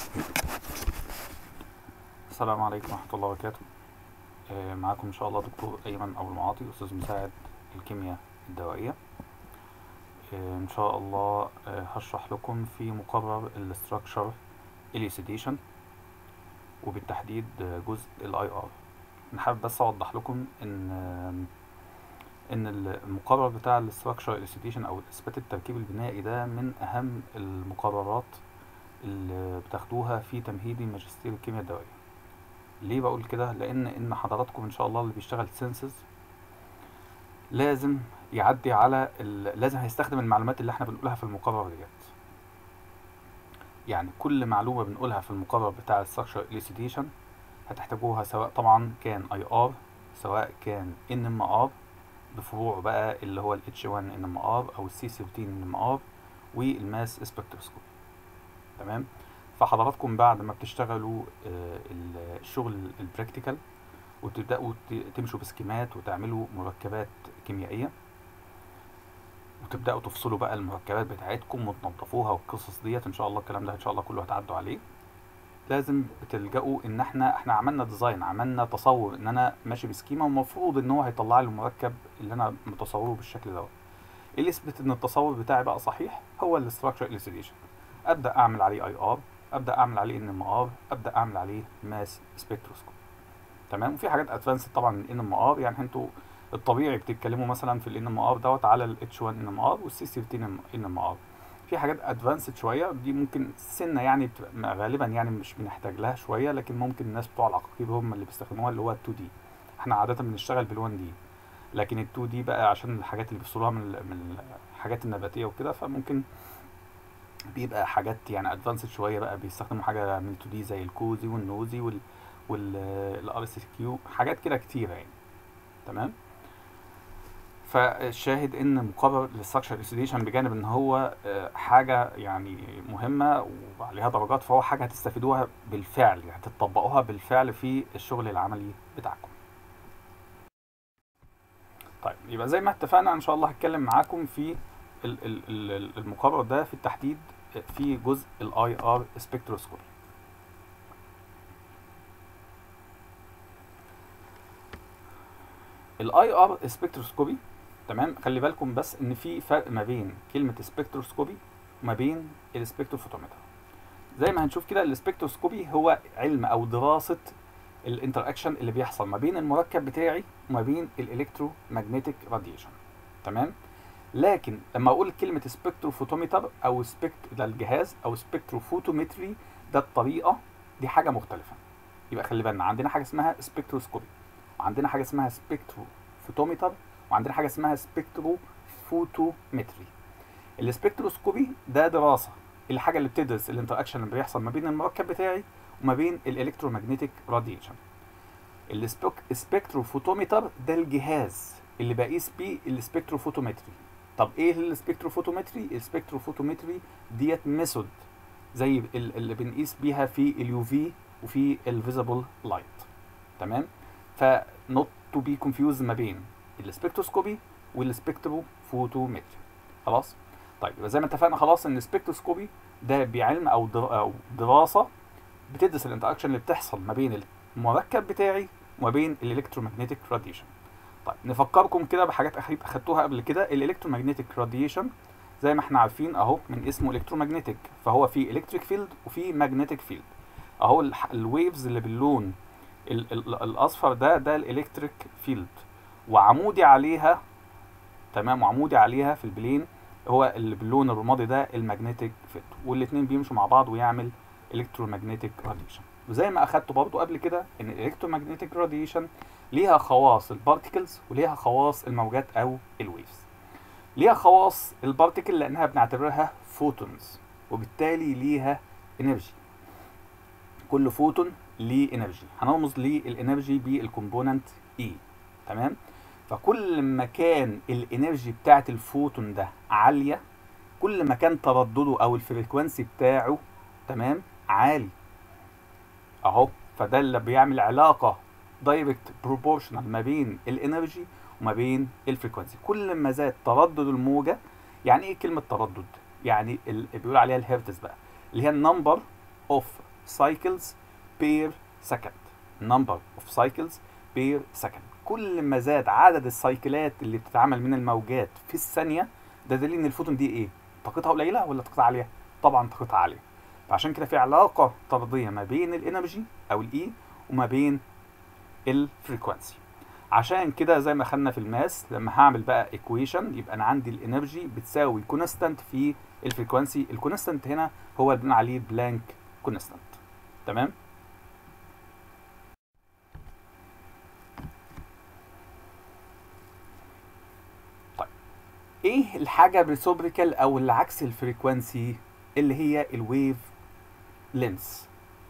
السلام عليكم ورحمة الله وبركاته آه، معاكم إن شاء الله دكتور أيمن أبو المعاطي أستاذ مساعد الكيمياء الدوائية آه، إن شاء الله آه، هشرح لكم في مقرر الاستراكشر elucidation وبالتحديد آه، جزء الاي ار أنا حابب بس أوضح لكم إن آه، إن المقرر بتاع الاستراكشر elucidation أو إثبات التركيب البنائي ده من أهم المقررات اللي بتاخدوها في تمهيدي ماجستير الكيمياء الدوائية ليه بقول كده لان ان حضراتكم ان شاء الله اللي بيشتغل سينسز لازم يعدي على ال... لازم هيستخدم المعلومات اللي احنا بنقولها في المقرر ديت يعني كل معلومه بنقولها في المقرر بتاع الستراكشر elucidation هتحتاجوها سواء طبعا كان اي ار سواء كان ان ام ار بفروع بقى اللي هو ال H1 ان ام ار او السي 13 ان ام ار والماس سبكتروسكوب تمام فحضراتكم بعد ما بتشتغلوا آه، الشغل البراكتيكال وتبداوا ت- تمشوا بسكيمات وتعملوا مركبات كيميائيه وتبداوا تفصلوا بقى المركبات بتاعتكم وتنظفوها والقصص ديت ان شاء الله الكلام ده ان شاء الله كله هتعدوا عليه لازم بتلجأوا ان احنا احنا عملنا ديزاين عملنا تصور ان انا ماشي بسكيما ومفروض ان هو هيطلع لي المركب اللي انا متصوره بالشكل دوت ايه اللي يثبت ان التصور بتاعي بقى صحيح هو الاستراكشر elucidation ابدا اعمل عليه اي ار ابدا اعمل عليه ان ام ار ابدا اعمل عليه ماس سبكتروسكوب تمام وفي حاجات ادفانسد طبعا من ان ام ار يعني انتوا الطبيعي بتتكلموا مثلا في الان ام ار دوت على الاتش 1 ان ام ار والسي 13 ان ام ار في حاجات ادفانسد شويه دي ممكن سنه يعني بتبقى غالبا يعني مش بنحتاج لها شويه لكن ممكن الناس بتوع العقاقير هم اللي بيستخدموها اللي هو ال 2 دي احنا عاده بنشتغل بال 1 دي لكن ال 2 دي بقى عشان الحاجات اللي بيفصلوها من ال- من الحاجات النباتيه وكده فممكن بيبقى حاجات يعني ادفانسد شويه بقى بيستخدموا حاجه من 2 دي زي الكوزي والنوزي وال والار اس كيو حاجات كده كتيره يعني تمام فالشاهد ان مقرر الاستراكشر elucidation بجانب ان هو آه، حاجه يعني مهمه وعليها درجات فهو حاجه هتستفيدوها بالفعل يعني هتطبقوها بالفعل في الشغل العملي بتاعكم طيب يبقى زي ما اتفقنا ان شاء الله هتكلم معاكم في ال- ال- ال- المقرر ده في التحديد في جزء الاي ار سبكتروسكوبي الاي ار سبكتروسكوبي تمام خلي بالكم بس ان في فرق ما بين كلمه سبكتروسكوبي وما بين السبكتروفوتومتر زي ما هنشوف كده السبكتروسكوبي هو علم او دراسه الانتراكشن اللي بيحصل ما بين المركب بتاعي وما بين الالكترو ماجنتيك راديشن تمام لكن لما اقول كلمه سبكتروفوتومتر او سبكت ده الجهاز او سبكتروفوتومتري ده الطريقه دي حاجه مختلفه يبقى خلي بالنا عندنا حاجه اسمها سبكتروسكوبي وعندنا حاجه اسمها سبكتروفوتومتر وعندنا حاجه اسمها سبكتروفوتومتري السبكتروسكوبي ده دراسه الحاجه اللي بتدرس الانتراكشن اللي بيحصل ما بين المركب بتاعي وما بين الالكترومagnetic راديشن السبكتروفوتومتر ده الجهاز اللي بقيس بيه السبكتروفوتومتري طب ايه السبكتروفوتومتري السبكتروفوتومتري ديت ميثود زي ال- اللي بنقيس بيها في اليو في وفي الفيزيبل لايت تمام فنوت تو بي كونفيوز ما بين السبكتروسكوبي والسبكتروفوتومتري خلاص طيب يبقى زي ما اتفقنا خلاص ان السبكتروسكوبي ده بعلم او در- او دراسه بتدرس الانتراكشن اللي بتحصل ما بين المركب بتاعي وما بين الالكترومagnetic راديشن طيب نفكركم كده بحاجات أخي- اخدتوها قبل كده الالكترومagnetic راديشن زي ما احنا عارفين اهو من اسمه الكترومagnetic فهو في الكتريك فيلد وفي ماجنتيك فيلد اهو الويفز اللي باللون ال ال الاصفر ده ده الالكتريك فيلد وعمودي عليها تمام وعمودي عليها في البلين هو اللي باللون الرمادي ده الماجنتيك فيلد والاثنين بيمشوا مع بعض ويعمل الكترومagnetic راديشن وزي ما اخدته برضو قبل كده ان الالكترومagnetic راديشن ليها خواص البارتيكلز وليها خواص الموجات او الويفز ليها خواص البارتيكل لانها بنعتبرها فوتونز وبالتالي ليها انرجي كل فوتون ليه انرجي هنرمز للانرجي بالكومبوننت اي تمام فكل ما كان الانرجي بتاعت الفوتون ده عاليه كل ما كان تردده او الفريكوانسي بتاعه تمام عالي اهو فده اللي بيعمل علاقه دايركت بروبورشنال ما بين الانرجي وما بين الفريكوانسي كل ما زاد تردد الموجه يعني ايه كلمه تردد يعني ال- بيقول عليها الهرتز بقى اللي هي النمبر اوف cycles per second number of cycles per second كل ما زاد عدد السايكلات اللي بتتعمل من الموجات في الثانيه ده دليل ان الفوتون دي ايه طاقتها قليله ولا طاقتها عاليه طبعا طاقتها عاليه فعشان كده في علاقه طرديه ما بين الانرجي او الاي وما بين الفريكوانسي عشان كده زي ما خدنا في الماس لما هعمل بقى ايكويشن يبقى انا عندي الانرجي بتساوي كونستانت في الفريكوانسي الكونستانت هنا هو اللي بنقول عليه بلانك كونستانت تمام طيب ايه الحاجه الريسوبريكال او اللي عكس الفريكوانسي اللي هي الويف لينس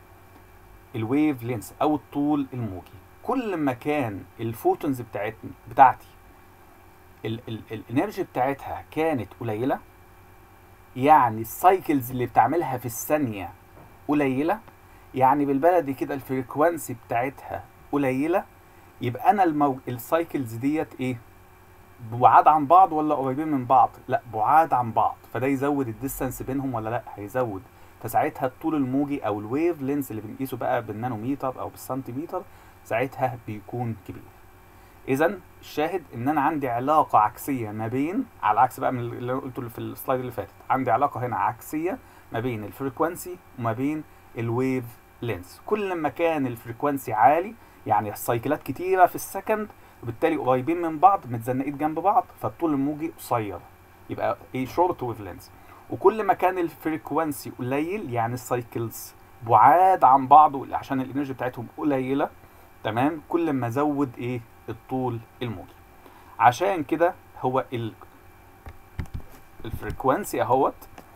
الويف لينس او الطول الموجي كل ما كان الفوتونز بتاعتني بتاعتي ال ال الانرجي بتاعتها كانت قليله يعني السايكلز اللي بتعملها في الثانيه قليله يعني بالبلدي كده الفريكوانسي بتاعتها قليله يبقى انا المو... السايكلز ديت ايه بعاد عن بعض ولا قريبين من بعض لا بعاد عن بعض فده يزود الديستانس بينهم ولا لا هيزود فساعتها الطول الموجي او الويف لينس اللي بنقيسه بقى بالنانوميتر او بالسنتيمتر ساعتها بيكون كبير اذا الشاهد ان انا عندي علاقه عكسيه ما بين على العكس بقى من اللي أنا قلته في السلايد اللي فاتت عندي علاقه هنا عكسيه ما بين الفريكوانسي وما بين الويف لينس كل ما كان الفريكوانسي عالي يعني السايكلات كتيره في السكند وبالتالي قريبين من بعض متزنقين جنب بعض فالطول الموجي قصير يبقى ايه شورت ويف لينس وكل ما كان الفريكوانسي قليل يعني السايكلز بعاد عن بعض عشان الانرجي بتاعتهم قليله تمام كل ما زود ايه الطول الموجي عشان كده هو ال الفريكوانسي اهوت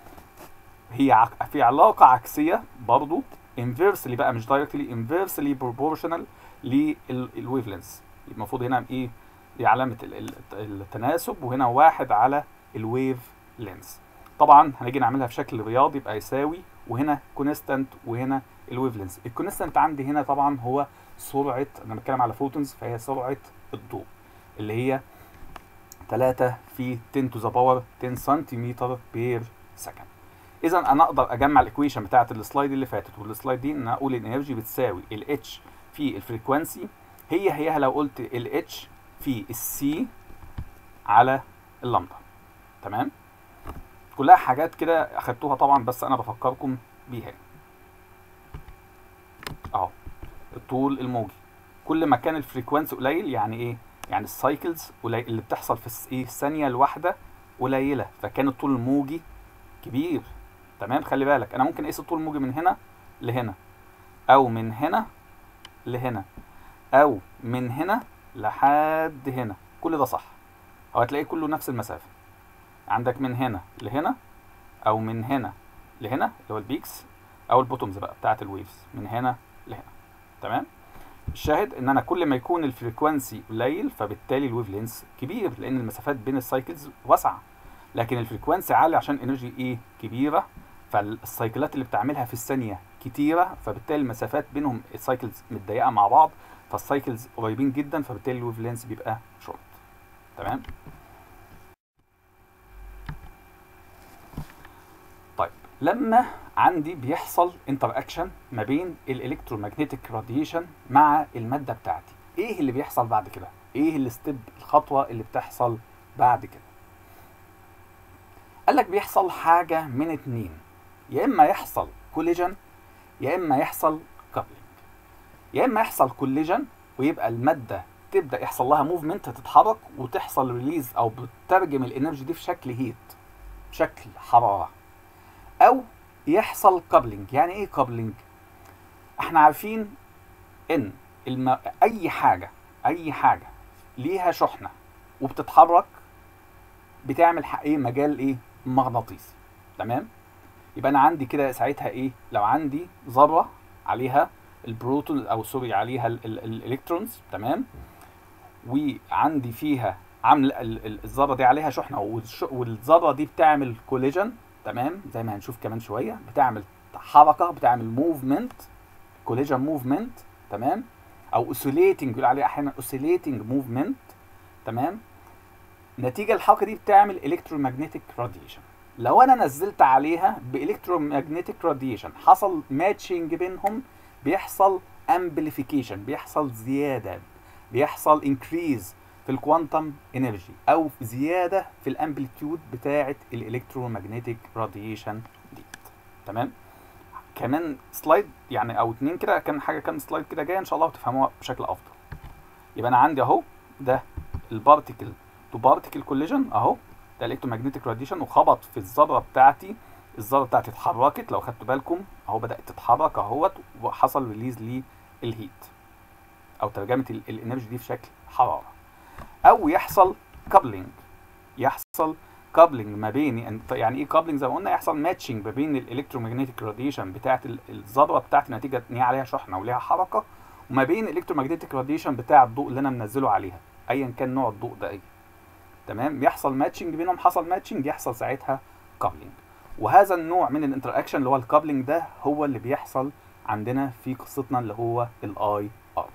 هي عق... في علاقه عكسيه برضو انفيرسلي بقى مش دايركتلي انفيرسلي بروبورشنال للويف لينس المفروض هنا ايه دي علامه التناسب وهنا واحد على الويف لينس طبعا هنيجي نعملها في شكل رياضي يبقى يساوي وهنا كونستانت وهنا الويف لينس الكونستانت عندي هنا طبعا هو سرعه انا بتكلم على فوتونز فهي سرعه الضوء اللي هي 3 في 10 تو ذا باور 10 سنتيمتر بير سكند اذا انا اقدر اجمع الايكويشن بتاعت السلايد اللي فاتت والسلايد دي ان اقول الانرجي بتساوي الاتش في الفريكوانسي هي هيها لو قلت الاتش في السي على اللمبه تمام كلها حاجات كده اخدتوها طبعا بس انا بفكركم بيها اهو الطول الموجي كل ما كان الفريكوانسي قليل يعني ايه يعني السايكلز قليل اللي بتحصل في ايه الثانيه الواحده قليله فكان الطول الموجي كبير تمام خلي بالك انا ممكن اقيس الطول الموجي من هنا لهنا او من هنا لهنا او من هنا لحد هنا كل ده صح او هتلاقيه كله نفس المسافه عندك من هنا لهنا او من هنا لهنا اللي هو البيكس او البوتومز بقى بتاعت الويفز من هنا لهنا تمام الشاهد ان انا كل ما يكون الفريكوانسي قليل فبالتالي الويف لينس كبير لان المسافات بين السايكلز واسعه لكن الفريكوانسي عالي عشان انرجي ايه كبيره فالسايكلات اللي بتعملها في الثانيه كتيره فبالتالي المسافات بينهم السايكلز متضيقه مع بعض فالسايكلز قريبين جدا فبالتالي الويف لينس بيبقى شورت تمام طيب لما عندي بيحصل انتر اكشن ما بين الالكترومagnetic راديشن مع الماده بتاعتي ايه اللي بيحصل بعد كده ايه الستيب الخطوه اللي بتحصل بعد كده قال لك بيحصل حاجه من اتنين يا اما يحصل كوليجن يا اما يحصل كابلنج يا اما يحصل كوليجن ويبقى الماده تبدا يحصل لها موفمنت تتحرك وتحصل ريليز او بتترجم الانرجي دي في شكل هيت شكل حراره او يحصل كابلنج يعني ايه كابلنج احنا عارفين ان الم... اي حاجه اي حاجه ليها شحنه وبتتحرك بتعمل ايه مجال ايه مغناطيسي تمام يبقى انا عندي كده ساعتها ايه لو عندي ذره عليها البروتون او سوري عليها الالكترونز تمام وعندي فيها عامل الذره دي عليها شحنه والذره دي بتعمل كوليجن تمام زي ما هنشوف كمان شويه بتعمل حركه بتعمل موفمنت كوليجن موفمنت تمام او اوسيليتنج بيقول عليها احيانا اوسيليتنج موفمنت تمام نتيجه الحركه دي بتعمل الكترومagnetic راديشن لو انا نزلت عليها بالكترومagnetic راديشن حصل ماتشنج بينهم بيحصل امبليفيكيشن بيحصل زياده بيحصل انكريز في الكوانتم انرجي او زياده في الامبليتيود بتاعه الالكترومagnetic راديشن دي تمام كمان سلايد يعني او اتنين كده كان حاجه كان سلايد كده جايه ان شاء الله تفهموها بشكل افضل يبقى انا عندي اهو ده البارتيكل تو بارتيكل كوليجن اهو ده الكترومagnetic راديشن وخبط في الذره بتاعتي الذره بتاعتي اتحركت لو خدتوا بالكم اهو بدات تتحرك اهوت وحصل ريليز للهيت او ترجمه ال- الانرجي دي في شكل حراره او يحصل كابلنج يحصل كابلنج ما بين يعني ايه كابلنج زي ما قلنا يحصل ماتشنج ما بين الالكترومagnetic راديشن بتاعت ال- الذره بتاعتي نتيجه ان هي عليها شحنه وليها حركه وما بين الالكترومagnetic راديشن بتاع الضوء اللي انا منزله عليها ايا كان نوع الضوء ده ايه تمام يحصل ماتشنج بينهم حصل ماتشنج يحصل ساعتها كابلنج وهذا النوع من الانتراكشن اللي هو الكابلنج ده هو اللي بيحصل عندنا في قصتنا اللي هو الاي ار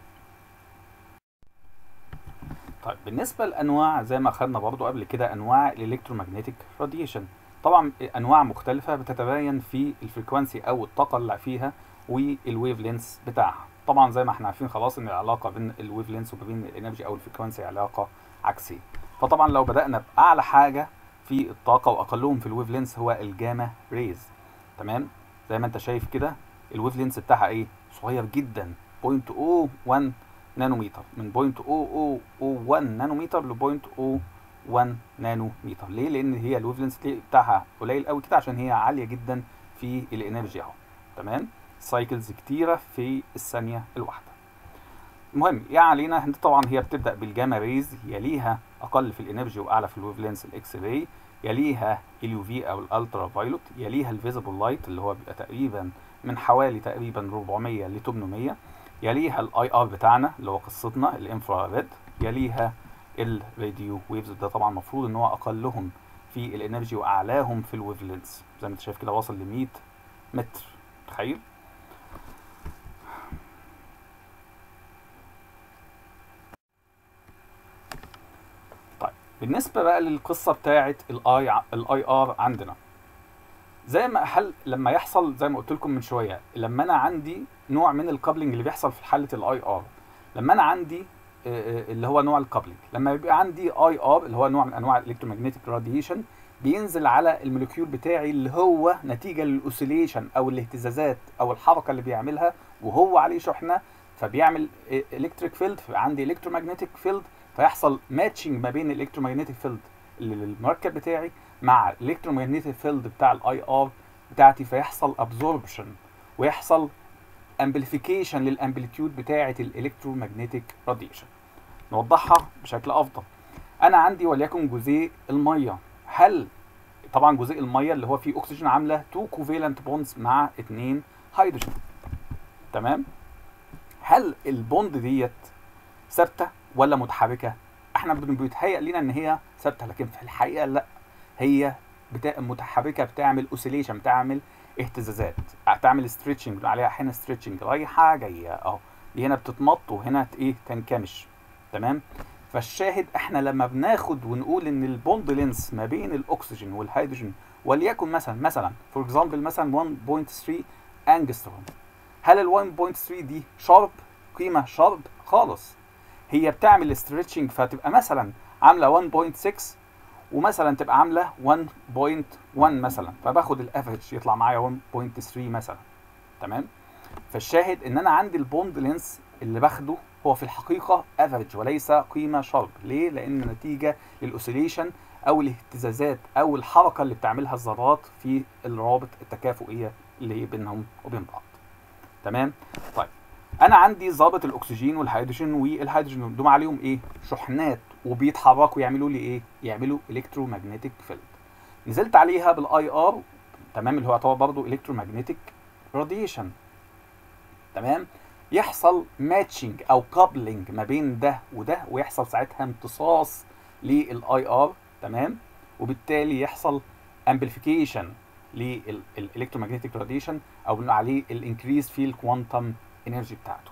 طيب بالنسبه لانواع زي ما خدنا برضو قبل كده انواع الالكترومagnetic راديشن طبعا انواع مختلفه بتتباين في الفريكوانسي او الطاقه اللي فيها والويف لينس بتاعها طبعا زي ما احنا عارفين خلاص ان العلاقه بين الويف لينس وبين الانرجي او الفريكوانسي علاقه عكسيه فطبعا لو بدانا باعلى حاجه في الطاقه واقلهم في الويف لينس هو الجاما ريز تمام زي ما انت شايف كده الويف لينس بتاعها ايه صغير جدا 0.01 نانومتر من 0.0001 نانومتر ل 0.01 نانومتر ليه لان هي الويف لينس بتاعها قليل قوي كده عشان هي عاليه جدا في الانرجي اهو تمام سايكلز كتيره في الثانيه الواحده المهم يعني علينا انت طبعا هي بتبدا بالجاما ريز يليها اقل في الانرجي واعلى في الويف لينس الاكس راي يليها اليو في او الالترا فايلوت يليها الفيزيبل لايت اللي هو بيبقى تقريبا من حوالي تقريبا 400 ل 800 يليها الاي ار بتاعنا اللي هو قصتنا الانفراريد يليها الراديو ويفز ده طبعا المفروض ان هو اقلهم في الانرجي واعلاهم في الويف لينس زي ما انت شايف كده واصل ل 100 متر تخيل طيب بالنسبه بقى للقصه بتاعه الاي الاي ار عندنا زي ما هل لما يحصل زي ما قلت لكم من شويه لما انا عندي نوع من الكابلنج اللي بيحصل في حاله الاي ار لما انا عندي آه، آه، اللي هو نوع الكابلنج لما يبقى عندي اي ار اللي هو نوع من انواع الالكترومagnetic راديشن بينزل على الموليكيول بتاعي اللي هو نتيجه للاوسيليشن او الاهتزازات او الحركه اللي بيعملها وهو عليه شحنه فبيعمل الكتريك فيلد عندي الكترومagnetic فيلد فيحصل ماتشنج ما بين الالكترومagnetic فيلد اللي للمركب بتاعي مع الالكترومagnetic فيلد بتاع الاي ار بتاعتي فيحصل ابزوربشن ويحصل امبليفيكيشن للامبليتيود بتاعه الالكترومagnetic راديشن نوضحها بشكل افضل انا عندي وليكن جزيء الميه هل طبعا جزيء الميه اللي هو فيه اكسجين عامله 2 كوفالنت بوندز مع 2 هيدروجين تمام هل البوند ديت ثابته ولا متحركه احنا بن- بيتهيأ لنا ان هي ثابته لكن في الحقيقه لا هي بتا... متحركه بتعمل اوسيليشن بتعمل اهتزازات تعمل ستريتشنج عليها احيانا ستريتشنج رايحه جايه اهو دي هنا بتتمط وهنا ت- ايه تنكمش تمام فالشاهد احنا لما بناخد ونقول ان البوند لينس ما بين الاكسجين والهيدروجين وليكن مثلا مثلا فور اكزامبل مثلا 1.3 انجستروم هل ال 1.3 دي شارب قيمه شارب خالص هي بتعمل ستريتشنج فتبقى مثلا عامله 1.6 ومثلا تبقى عامله 1.1 مثلا فباخد الافريج يطلع معايا 1.3 مثلا تمام فالشاهد ان انا عندي البوند لينس اللي باخده هو في الحقيقه افريج وليس قيمه شارب ليه لان نتيجه للاوسيليشن او الاهتزازات او الحركه اللي بتعملها الذرات في الروابط التكافؤيه اللي بينهم وبين بعض تمام طيب انا عندي ضابط الاكسجين والهيدروجين والهيدروجين دول عليهم ايه شحنات وبيتحركوا يعملوا لي ايه يعملوا الكترومagnetic فيلد نزلت عليها بالاي ار تمام اللي هو يعتبر برضه الكترومagnetic راديشن تمام يحصل ماتشنج او كابلنج ما بين ده وده ويحصل ساعتها امتصاص للاي ار تمام وبالتالي يحصل امبليفيكيشن للالكترومagnetic راديشن او بنقول عليه الانكريز في الكوانتم انرجي بتاعته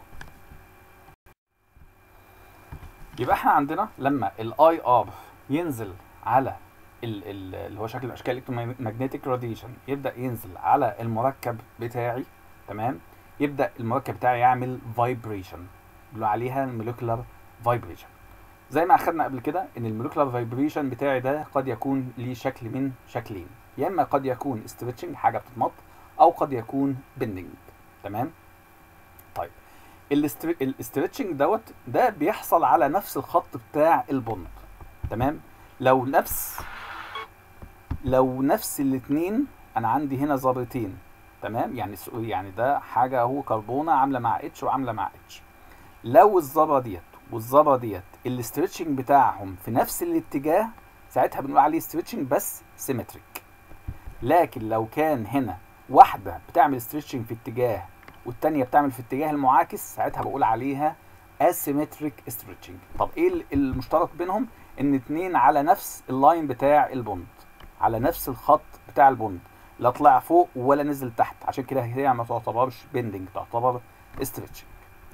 يبقى احنا عندنا لما الاي ار ينزل على ال- ال- اللي هو شكل من اشكال الكترومagnetic راديشن يبدا ينزل على المركب بتاعي تمام يبدا المركب بتاعي يعمل فايبريشن اللي عليها الموليكولار فايبريشن زي ما اخدنا قبل كده ان الموليكولار فايبريشن بتاعي ده قد يكون ليه شكل من شكلين يا اما قد يكون ستريتشنج حاجه بتتمط او قد يكون بندنج تمام طيب الاسترتشنج دوت ده بيحصل على نفس الخط بتاع البوند تمام لو نفس لو نفس الاثنين انا عندي هنا ذرتين تمام يعني س- يعني ده حاجه اهو كربونه عامله مع اتش وعامله مع اتش لو الذره ديت والذره ديت الاسترتشنج بتاعهم في نفس الاتجاه ساعتها بنقول عليه ستريتشنج بس سيمتريك لكن لو كان هنا واحده بتعمل ستريتشنج في اتجاه والتانية بتعمل في اتجاه المعاكس ساعتها بقول عليها asymmetric stretching طب ايه ال- المشترك بينهم ان اتنين على نفس اللاين بتاع البوند على نفس الخط بتاع البوند لا طلع فوق ولا نزل تحت عشان كده هي ما تعتبرش بيندنج تعتبر stretching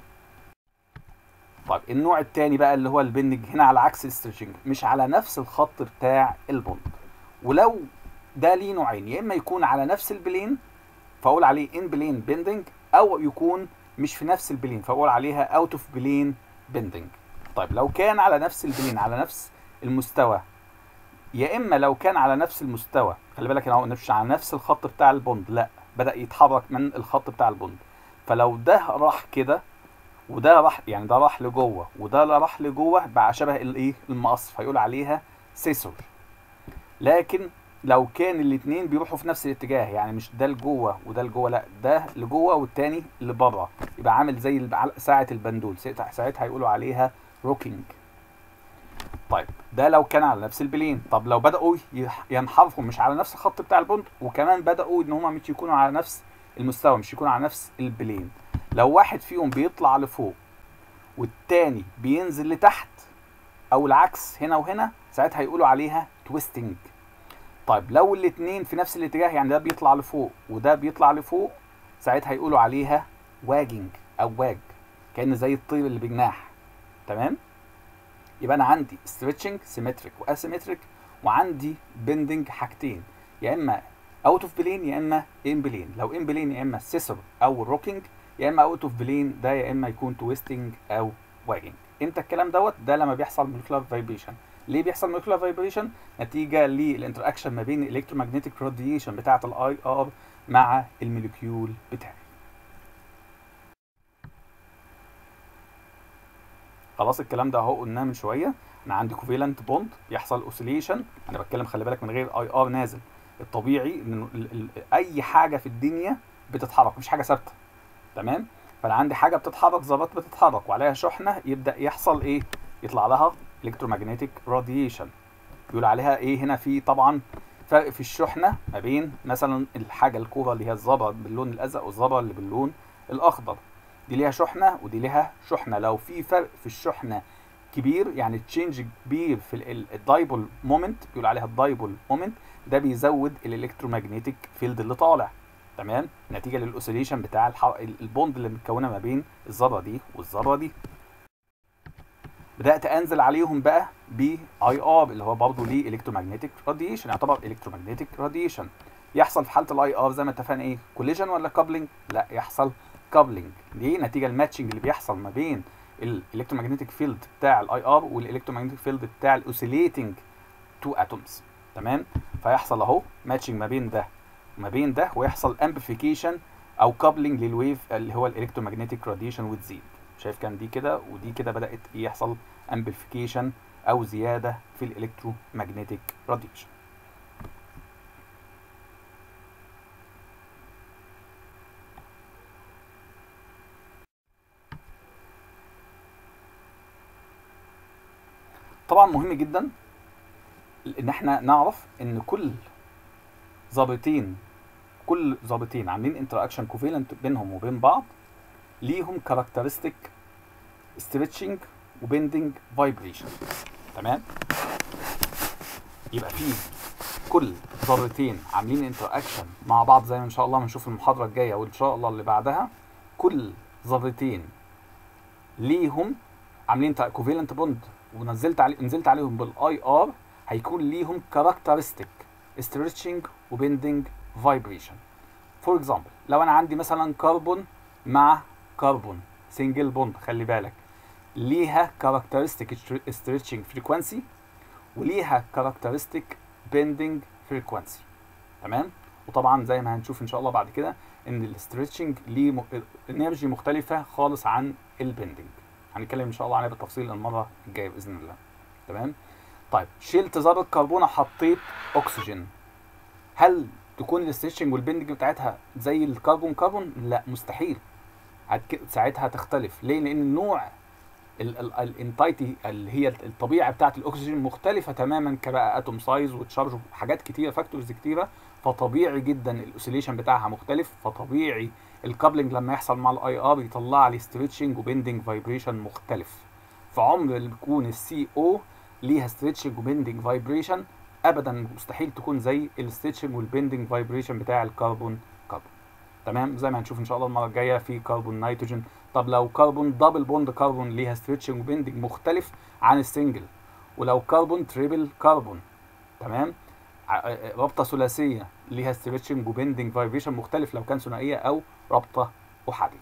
طيب النوع التاني بقى اللي هو البندنج هنا على عكس الستريتشنج مش على نفس الخط بتاع البوند ولو ده ليه نوعين يا اما يكون على نفس البلين فاقول عليه ان بلين بندنج او يكون مش في نفس البلين فاقول عليها اوت اوف بلين بندنج طيب لو كان على نفس البلين على نفس المستوى يا اما لو كان على نفس المستوى خلي بالك انا مش على نفس الخط بتاع البوند لا بدا يتحرك من الخط بتاع البوند فلو ده راح كده وده راح يعني ده راح لجوه وده لا راح لجوه بقى شبه الايه المقص فيقول عليها سيسور لكن لو كان الاثنين بيروحوا في نفس الاتجاه يعني مش ده لجوه وده لجوه لا ده لجوه والتاني لبره يبقى عامل زي الب- ساعه البندول ساعتها ساعتها هيقولوا عليها روكينج طيب ده لو كان على نفس البلين طب لو بداوا يح- ينحرفوا مش على نفس الخط بتاع البوند وكمان بداوا ان هما مش يكونوا على نفس المستوى مش يكونوا على نفس البلين لو واحد فيهم بيطلع لفوق والتاني بينزل لتحت او العكس هنا وهنا ساعتها هيقولوا عليها تويستنج طيب لو الاتنين في نفس الاتجاه يعني ده بيطلع لفوق وده بيطلع لفوق ساعتها هيقولوا عليها واجنج او واج كأن زي الطير اللي بجناح تمام يبقى انا عندي ستريتشنج سيمتريك واسيمتريك وعندي بندنج حاجتين يا اما اوت اوف بلين يا اما ان بلين لو ان بلين يا اما سيسر او روكينج يا اما اوت اوف بلين ده يا اما يكون تويستنج او واجنج امتى الكلام دوت ده لما بيحصل مولكيولار فايبريشن ليه بيحصل مولكيولار فايبريشن نتيجه للانتراكشن ما بين الالكترومagnetic راديشن بتاعه الاي ار مع الموليكيول بتاعي خلاص الكلام ده اهو قلناه من شويه انا عندي كوفيلنت بوند يحصل اوسيليشن انا بتكلم خلي بالك من غير اي ار نازل الطبيعي ان ال- ال- اي حاجه في الدنيا بتتحرك مش حاجه ثابته تمام فانا عندي حاجه بتتحرك ذرات بتتحرك وعليها شحنه يبدا يحصل ايه يطلع لها الكترومagnetic راديشن بيقول عليها ايه هنا في طبعا فرق في الشحنه ما بين مثلا الحاجه الكوره اللي هي الذره باللون الازرق والذره اللي باللون الاخضر دي ليها شحنه ودي ليها شحنه لو في فرق في الشحنه كبير يعني تشينج كبير في الدايبول مومنت بيقول عليها الدايبول مومنت ده بيزود الالكترومagnetic فيلد اللي طالع تمام نتيجه للاوسيليشن بتاع الح... البوند اللي متكونه ما بين الذره دي والذره دي بدات انزل عليهم بقى ب اي ار اللي هو برضه ليه الكترومagnetic راديشن يعتبر الكترومagnetic راديشن يحصل في حاله الاي ار زي ما اتفقنا ايه كوليجن ولا كابلنج لا يحصل كابلنج ليه نتيجه الماتشنج اللي بيحصل ما بين الالكترومagnetic فيلد بتاع الاي ار والالكترومagnetic فيلد بتاع الاوسيليتنج تو اتومز تمام فيحصل اهو ماتشنج ما بين ده وما بين ده ويحصل امبليفيكيشن او كابلنج للويف اللي هو الالكترومagnetic راديشن وتزيد شايف كان دي كده ودي كده بدات يحصل امبليفيكيشن او زياده في الالكترومagnetic راديشن طبعا مهم جدا ان احنا نعرف ان كل ظابطين كل ظابطين عاملين انتراكشن كوفيلنت بينهم وبين بعض ليهم كاركترستيك ستريتشنج وبندنج فايبريشن تمام يبقى في كل ذرتين عاملين انتراكشن مع بعض زي ما ان شاء الله هنشوف المحاضره الجايه وان شاء الله اللي بعدها كل ذرتين ليهم عاملين كوفيلنت بوند ونزلت علي نزلت عليهم بالاي ار هيكون ليهم كاركترستيك stretching وبندنج فايبريشن فور اكزامبل لو انا عندي مثلا كربون مع كربون سنجل بوند خلي بالك ليها كاركترستيك stretching فريكوانسي وليها كاركترستيك بندنج فريكوانسي تمام وطبعا زي ما هنشوف ان شاء الله بعد كده ان الاسترتشنج ليه م... انرجي مختلفه خالص عن البندنج هنتكلم ان شاء الله عليها بالتفصيل المره الجايه باذن الله تمام طيب شلت ذره كربون حطيت اكسجين هل تكون الاسترتشنج والبندنج بتاعتها زي الكربون كربون لا مستحيل هتك... ساعتها تختلف ليه لان النوع الانتايتي اللي هي الطبيعه بتاعت الاكسجين مختلفه تماما كبقى اتوم سايز وتشارج وحاجات كتيره فاكتورز كتيره فطبيعي جدا الاوسيليشن بتاعها مختلف فطبيعي الكابلنج لما يحصل مع الاي ار يطلع لي ستريتشنج وبندنج فايبريشن مختلف فعمر اللي يكون السي او ليها ستريتشنج وبندنج فايبريشن ابدا مستحيل تكون زي الستريتشنج والبندنج فايبريشن بتاع الكربون كربون تمام زي ما هنشوف ان شاء الله المره الجايه في كربون نيتروجين طب لو كربون دبل بوند كربون ليها ستريتشنج وبندنج مختلف عن السنجل ولو كربون تريبل كربون تمام رابطه ثلاثيه ليها ستريتشنج وبندنج فايبريشن مختلف لو كان ثنائيه او رابطه احاديه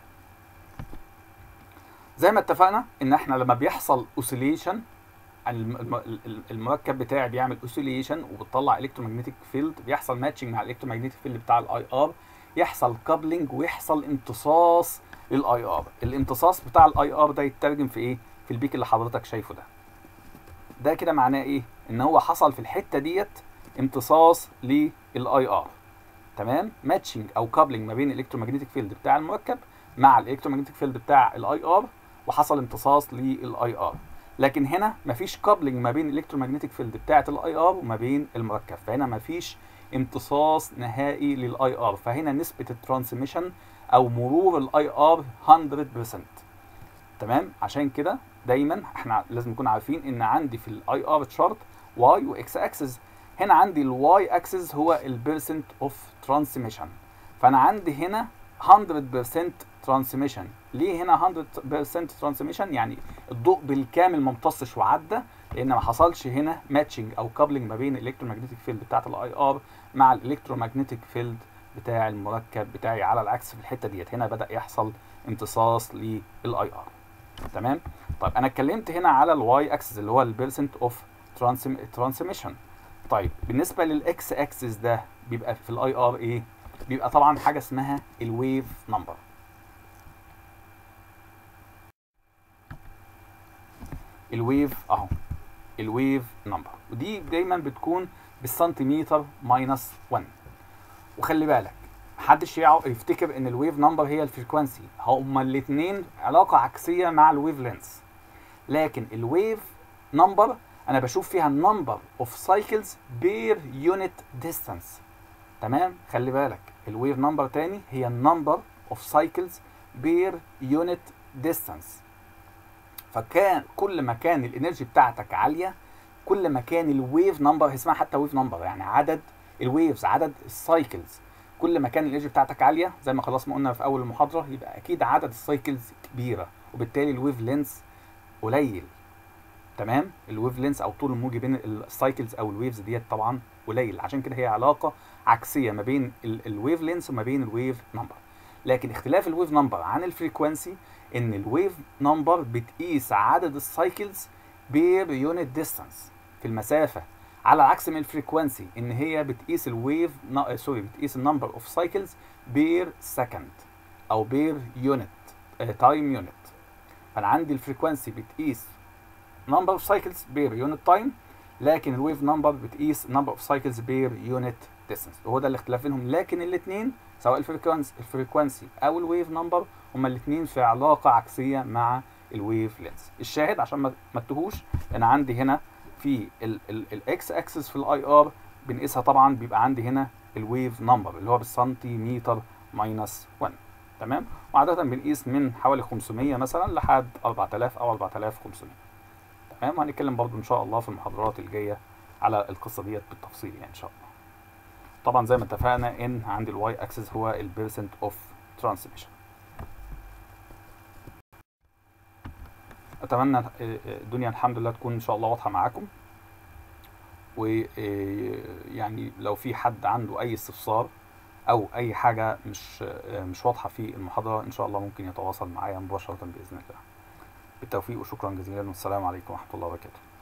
زي ما اتفقنا ان احنا لما بيحصل اوسيليشن المركب بتاعي بيعمل اوسيليشن وبتطلع الكترومagnetic فيلد بيحصل ماتشنج مع الكترومagnetic فيلد بتاع الاي ار يحصل كابلنج ويحصل امتصاص للاي ار الامتصاص بتاع الاي ار ده يترجم في ايه في البيك اللي حضرتك شايفه ده ده كده معناه ايه ان هو حصل في الحته ديت امتصاص للاي ار تمام ماتشنج او كابلنج ما بين الالكترومagnetic فيلد بتاع المركب مع الالكترومagnetic فيلد بتاع الاي ار وحصل امتصاص للاي ار لكن هنا مفيش كابلنج ما بين الالكترومagnetic فيلد بتاعه الاي ار وما بين المركب فهنا مفيش امتصاص نهائي للاي ار فهنا نسبه الترانسميشن او مرور الاي ار 100% تمام عشان كده دايما احنا لازم نكون عارفين ان عندي في الاي ار تشارت واي واكس اكسس هنا عندي الواي اكسس هو البيرسنت اوف ترانسميشن فانا عندي هنا 100% ترانسميشن ليه هنا 100% ترانسميشن يعني الضوء بالكامل ما امتصش وعدى لان ما حصلش هنا ماتشنج او كابلنج ما بين الالكترومagnetic فيلد بتاعت الاي ار مع الالكترومagnetic فيلد بتاع المركب بتاعي على العكس في الحته ديت هنا بدا يحصل امتصاص للاي ار تمام طيب انا اتكلمت هنا على الواي اكسس اللي هو البيرسنت اوف ترانسميشن طيب بالنسبه للاكس اكسس ده بيبقى في الاي ار ايه بيبقى طبعا حاجه اسمها الويف نمبر الويف اهو الويف نمبر ودي دايما بتكون بالسنتيمتر ماينس 1 وخلي بالك محدش يفتكر ان الويف نمبر هي الفريكوانسي هما الاثنين علاقه عكسيه مع الويف لينث لكن الويف نمبر انا بشوف فيها النمبر اوف سايكلز بير يونت ديستانس تمام خلي بالك الويف نمبر تاني هي النمبر اوف سايكلز بير يونت ديستانس فكان كل ما كان الانرجي بتاعتك عاليه كل ما كان الويف نمبر اسمها حتى ويف نمبر يعني عدد الويفز عدد السايكلز كل ما كان الانرجي بتاعتك عاليه زي ما خلاص ما قلنا في اول المحاضره يبقى اكيد عدد السايكلز كبيره وبالتالي الويف لينس قليل تمام الويف لينس او طول الموجي بين السايكلز او الويفز ديت طبعا قليل عشان كده هي علاقه عكسيه ما بين الويف لينس وما بين الويف نمبر لكن اختلاف الويف نمبر عن الفريكوانسي ان الويف نمبر بتقيس عدد السايكلز بير يونت ديستانس في المسافه على عكس من الفريكوانسي ان هي بتقيس الويف نا... سوري بتقيس النمبر اوف سايكلز بير سكند او بير يونت تايم يونت فانا عندي الفريكوانسي بتقيس نمبر اوف سايكلز بير يونت تايم لكن الويف نمبر بتقيس نمبر اوف سايكلز بير يونت ديستانس وهو ده الاختلاف بينهم لكن الاثنين سواء الفريكوانسي الفريكوانسي او الويف نمبر هما الاثنين في علاقه عكسيه مع الويف لينس الشاهد عشان ما تتوهوش انا عندي هنا في الاكس اكسس في الاي ار بنقيسها طبعا بيبقى عندي هنا الويف نمبر اللي هو بالسنتيمتر ماينس 1 تمام وعاده بنقيس من حوالي 500 مثلا لحد 4000 او 4500 تمام وهنتكلم برضو ان شاء الله في المحاضرات الجايه على القصه ديت بالتفصيل يعني ان شاء الله طبعا زي ما اتفقنا ان عندي الواي اكسس هو البيرسنت اوف ترانسميشن اتمنى الدنيا الحمد لله تكون ان شاء الله واضحه معاكم ويعني لو في حد عنده اي استفسار او اي حاجه مش آه، مش واضحه في المحاضره ان شاء الله ممكن يتواصل معايا مباشره باذن الله بالتوفيق وشكرا جزيلا والسلام عليكم ورحمه الله وبركاته